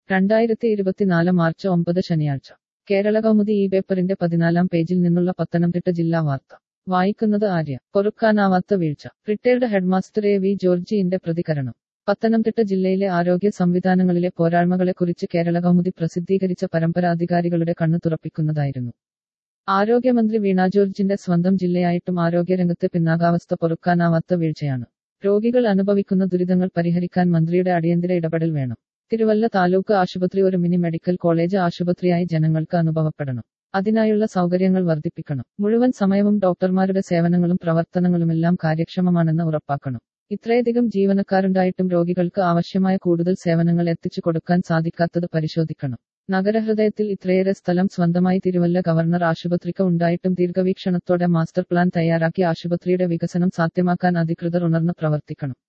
രണ്ടായിരത്തി ഇരുപത്തിനാല് മാർച്ച് ഒമ്പത് ശനിയാഴ്ച കേരള കൗമുദി ഈ പേപ്പറിന്റെ പതിനാലാം പേജിൽ നിന്നുള്ള പത്തനംതിട്ട ജില്ലാ വാർത്ത വായിക്കുന്നത് ആര്യ പൊറുക്കാനാവാത്ത വീഴ്ച റിട്ടയർഡ് ഹെഡ്മാസ്റ്റർ എ വി ജോർജിന്റെ പ്രതികരണം പത്തനംതിട്ട ജില്ലയിലെ ആരോഗ്യ സംവിധാനങ്ങളിലെ പോരായ്മകളെക്കുറിച്ച് കേരള കൗമുദി പ്രസിദ്ധീകരിച്ച പരമ്പരാധികാരികളുടെ കണ്ണു തുറപ്പിക്കുന്നതായിരുന്നു ആരോഗ്യമന്ത്രി വീണ ജോർജിന്റെ സ്വന്തം ജില്ലയായിട്ടും ആരോഗ്യരംഗത്ത് പിന്നാകാവസ്ഥ പൊറുക്കാനാവാത്ത വീഴ്ചയാണ് രോഗികൾ അനുഭവിക്കുന്ന ദുരിതങ്ങൾ പരിഹരിക്കാൻ മന്ത്രിയുടെ അടിയന്തര ഇടപെടൽ വേണം തിരുവല്ല താലൂക്ക് ആശുപത്രി ഒരു മിനി മെഡിക്കൽ കോളേജ് ആശുപത്രിയായി ജനങ്ങൾക്ക് അനുഭവപ്പെടണം അതിനായുള്ള സൗകര്യങ്ങൾ വർദ്ധിപ്പിക്കണം മുഴുവൻ സമയവും ഡോക്ടർമാരുടെ സേവനങ്ങളും പ്രവർത്തനങ്ങളുമെല്ലാം കാര്യക്ഷമമാണെന്ന് ഉറപ്പാക്കണം ഇത്രയധികം ജീവനക്കാരുണ്ടായിട്ടും രോഗികൾക്ക് ആവശ്യമായ കൂടുതൽ സേവനങ്ങൾ എത്തിച്ചു കൊടുക്കാൻ സാധിക്കാത്തത് പരിശോധിക്കണം നഗരഹൃദയത്തിൽ ഇത്രയേറെ സ്ഥലം സ്വന്തമായി തിരുവല്ല ഗവർണർ ആശുപത്രിക്ക് ഉണ്ടായിട്ടും ദീർഘവീക്ഷണത്തോടെ മാസ്റ്റർ പ്ലാൻ തയ്യാറാക്കി ആശുപത്രിയുടെ വികസനം സാധ്യമാക്കാൻ അധികൃതർ ഉണർന്ന് പ്രവർത്തിക്കണം